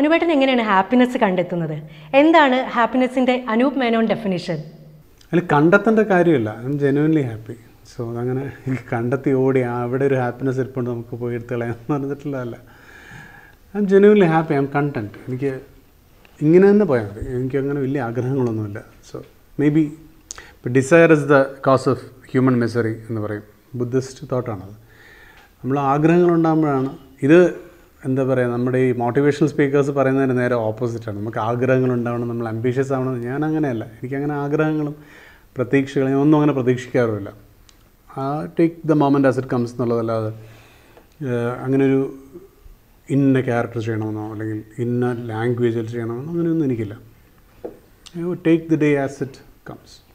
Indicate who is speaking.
Speaker 1: അനുപേട്ടൻ എങ്ങനെയാണ് ഹാപ്പിനെസ് കണ്ടെത്തുന്നത് എന്താണ് ഹാപ്പിനെസ്സിൻ്റെ അനൂപ് മേനോൻ ഡെഫിനിഷൻ
Speaker 2: അതിൽ കണ്ടെത്തേണ്ട കാര്യമില്ല I'm genuinely happy so അതങ്ങനെ കണ്ടെത്തി ഓടി ആ അവിടെ ഒരു ഹാപ്പിനെസ് ഇരിപ്പുണ്ട് നമുക്ക് പോയി എടുത്ത് കളയാമെന്ന് പറഞ്ഞിട്ടുള്ളതല്ല I'm genuinely happy I'm content എനിക്ക് ഇങ്ങനെ തന്നെ പോയാൽ മതി എനിക്ക് അങ്ങനെ വലിയ ആഗ്രഹങ്ങളൊന്നുമില്ല സോ മേ ബി ഇപ്പം desire is the cause of human misery എന്ന് പറയും ബുദ്ധിസ്റ്റ് തോട്ടാണത് നമ്മൾ ആഗ്രഹങ്ങളുണ്ടാകുമ്പോഴാണ് ഇത് എന്താ പറയുക നമ്മുടെ ഈ മോട്ടിവേഷണൽ സ്പീക്കേഴ്സ് പറയുന്നതിന് നേരെ ഓപ്പോസിറ്റാണ് നമുക്ക് ആഗ്രഹങ്ങൾ ഉണ്ടാവണം നമ്മൾ അംബീഷ്യസ് ആവണം ഞാൻ അങ്ങനെയല്ല എനിക്കങ്ങനെ ആഗ്രഹങ്ങളും പ്രതീക്ഷകളും ഞാൻ ഒന്നും അങ്ങനെ പ്രതീക്ഷിക്കാറുമില്ല ആ take the moment as it comes എന്നുള്ളതല്ലാതെ ഏഹ്, അങ്ങനെ ഒരു ഇന്ന ക്യാരക്ടർ ചെയ്യണമെന്നോ അല്ലെങ്കിൽ ഇന്ന ലാംഗ്വേജിൽ ചെയ്യണമെന്നോ അങ്ങനെയൊന്നും എനിക്കില്ല take the day as it comes